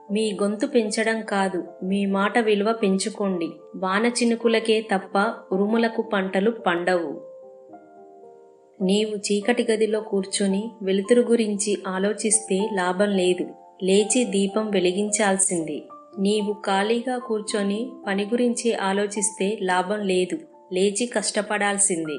మీ గొంతు పెంచడం కాదు మీ మాట విలువ పెంచుకోండి వాన చినుకులకే తప్ప ఉరుములకు పంటలు పండవు నీవు చీకటి గదిలో కూర్చొని వెలుతురు గురించి ఆలోచిస్తే లాభం లేదు లేచి దీపం వెలిగించాల్సిందే నీవు ఖాళీగా కూర్చొని పని గురించి ఆలోచిస్తే లాభం లేదు లేచి కష్టపడాల్సిందే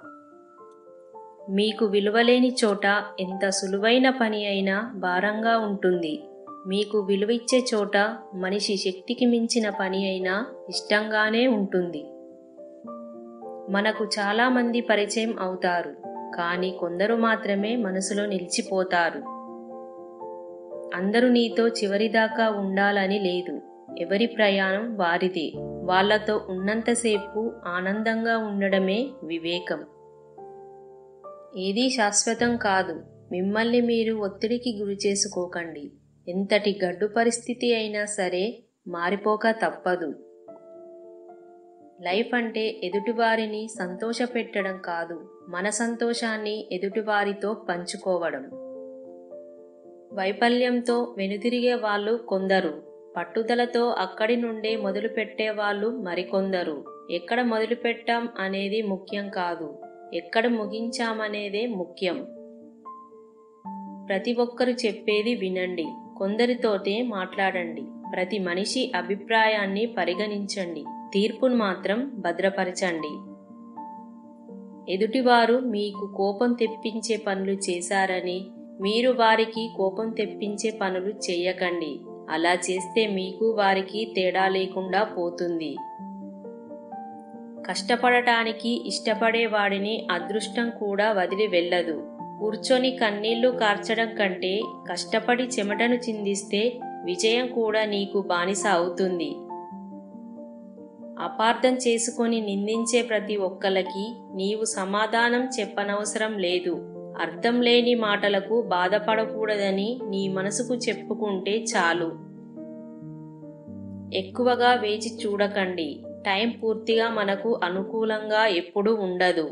మీకు విలువలేని చోట ఎంత సులువైన పని అయినా భారంగా ఉంటుంది మీకు విలువిచ్చే చోట మనిషి శక్తికి మించిన పని అయినా ఇష్టంగానే ఉంటుంది మనకు చాలామంది పరిచయం అవుతారు కానీ కొందరు మాత్రమే మనసులో నిలిచిపోతారు అందరూ నీతో చివరిదాకా ఉండాలని లేదు ఎవరి ప్రయాణం వారిదే వాళ్లతో ఉన్నంతసేపు ఆనందంగా ఉండడమే వివేకం ఏదీ శాశ్వతం కాదు మిమ్మల్ని మీరు ఒత్తిడికి గురి చేసుకోకండి ఎంతటి గడ్డు పరిస్థితి అయినా సరే మారిపోక తప్పదు లైఫ్ అంటే ఎదుటివారిని సంతోషపెట్టడం కాదు మన సంతోషాన్ని ఎదుటివారితో పంచుకోవడం వైఫల్యంతో వెనుతిరిగే వాళ్ళు కొందరు పట్టుదలతో అక్కడి నుండే మొదలుపెట్టే వాళ్ళు మరికొందరు ఎక్కడ మొదలుపెట్టాం అనేది ముఖ్యం కాదు ఎక్కడ ముగించామనేదే ముఖ్యం ప్రతి ఒక్కరు చెప్పేది వినండి కొందరితోటే మాట్లాడండి ప్రతి మనిషి అభిప్రాయాన్ని పరిగణించండి తీర్పును మాత్రం భద్రపరచండి ఎదుటివారు మీకు కోపం తెప్పించే పనులు చేశారని మీరు వారికి కోపం తెప్పించే పనులు చేయకండి అలా చేస్తే మీకు వారికి తేడా లేకుండా పోతుంది కష్టపడటానికి ఇష్టపడే వాడిని అదృష్టం కూడా వదిలి వెళ్ళదు కూర్చొని కన్నీళ్లు కార్చడం కంటే కష్టపడి చెమటను చిందిస్తే విజయం కూడా నీకు బానిస అవుతుంది అపార్థం చేసుకొని నిందించే ప్రతి ఒక్కలకి నీవు సమాధానం చెప్పనవసరం లేదు అర్థం లేని మాటలకు బాధపడకూడదని నీ మనసుకు చెప్పుకుంటే చాలు ఎక్కువగా వేచి చూడకండి టైం పూర్తిగా మనకు అనుకూలంగా ఎప్పుడూ ఉండదు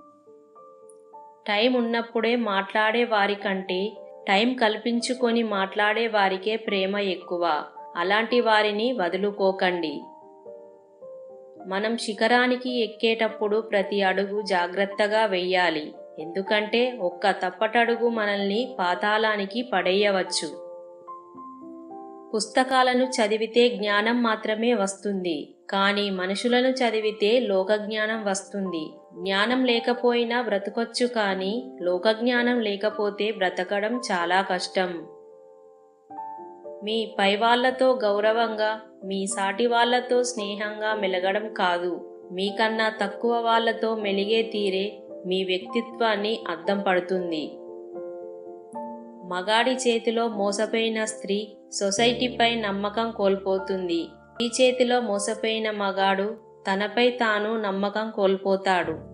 టైం ఉన్నప్పుడే మాట్లాడే వారికంటే టైం కల్పించుకొని మాట్లాడే వారికే ప్రేమ ఎక్కువ అలాంటి వారిని వదులుకోకండి మనం శిఖరానికి ఎక్కేటప్పుడు ప్రతి అడుగు జాగ్రత్తగా వెయ్యాలి ఎందుకంటే ఒక్క తప్పటడుగు మనల్ని పాతాళానికి పడేయవచ్చు పుస్తకాలను చదివితే జ్ఞానం మాత్రమే వస్తుంది కానీ మనుషులను చదివితే లోకజ్ఞానం వస్తుంది జ్ఞానం లేకపోయినా బ్రతకొచ్చు కానీ లోకజ్ఞానం లేకపోతే బ్రతకడం చాలా కష్టం మీ పై వాళ్లతో గౌరవంగా మీ సాటి వాళ్లతో స్నేహంగా మెలగడం కాదు మీకన్నా తక్కువ వాళ్లతో మెలిగే తీరే మీ వ్యక్తిత్వాన్ని అద్దం పడుతుంది మగాడి చేతిలో మోసపోయిన స్త్రీ సొసైటీపై నమ్మకం కోల్పోతుంది ఈ చేతిలో మోసపోయిన మగాడు తనపై తాను నమ్మకం కోల్పోతాడు